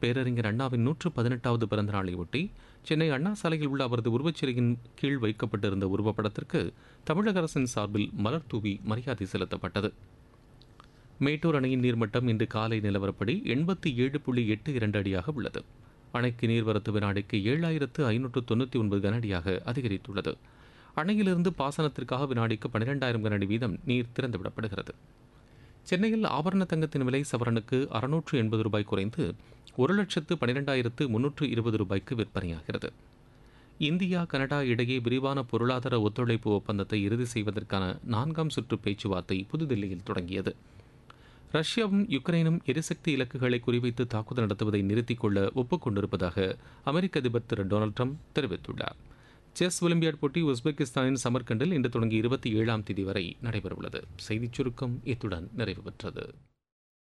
பேரறிஞர் அண்ணாவின் நூற்று பதினெட்டாவது பிறந்த நாளையொட்டி சென்னை அண்ணா சாலையில் உள்ள அவரது உருவச்சிலையின் கீழ் வைக்கப்பட்டிருந்த உருவப்படத்திற்கு தமிழக அரசின் சார்பில் மலர் தூவி மரியாதை செலுத்தப்பட்டது மேட்டூர் அணையின் நீர்மட்டம் இன்று காலை நிலவரப்படி எண்பத்தி ஏழு புள்ளி எட்டு இரண்டு அடியாக உள்ளது அணைக்கு நீர்வரத்து வினாடிக்கு ஏழாயிரத்து ஐநூற்று தொண்ணூற்றி ஒன்பது கனஅடியாக அதிகரித்துள்ளது அணையிலிருந்து பாசனத்திற்காக வினாடிக்கு பன்னிரெண்டாயிரம் கனஅடி வீதம் நீர் திறந்துவிடப்படுகிறது சென்னையில் ஆபரண தங்கத்தின் விலை சவரனுக்கு அறுநூற்று எண்பது ரூபாய் குறைந்து ஒரு லட்சத்து பன்னிரெண்டாயிரத்து முன்னூற்று இருபது ரூபாய்க்கு விற்பனையாகிறது இந்தியா கனடா இடையே விரிவான பொருளாதார ஒத்துழைப்பு ஒப்பந்தத்தை இறுதி செய்வதற்கான நான்காம் சுற்று பேச்சுவார்த்தை புதுதில்லியில் தொடங்கியது ரஷ்யாவும் யுக்ரைனும் எரிசக்தி இலக்குகளை குறிவைத்து தாக்குதல் நடத்துவதை நிறுத்திக் கொள்ள ஒப்புக்கொண்டிருப்பதாக அமெரிக்க அதிபர் திரு டொனால்டு ட்ரம்ப் தெரிவித்துள்ளார் செஸ் ஒலிம்பியாட் போட்டி உஸ்பெகிஸ்தானின் சமர்கண்டில் இன்று தொடங்கி இருபத்தி ஏழாம் தேதி வரை நடைபெறவுள்ளது செய்திச் சுருக்கம் இத்துடன் நிறைவு பெற்றது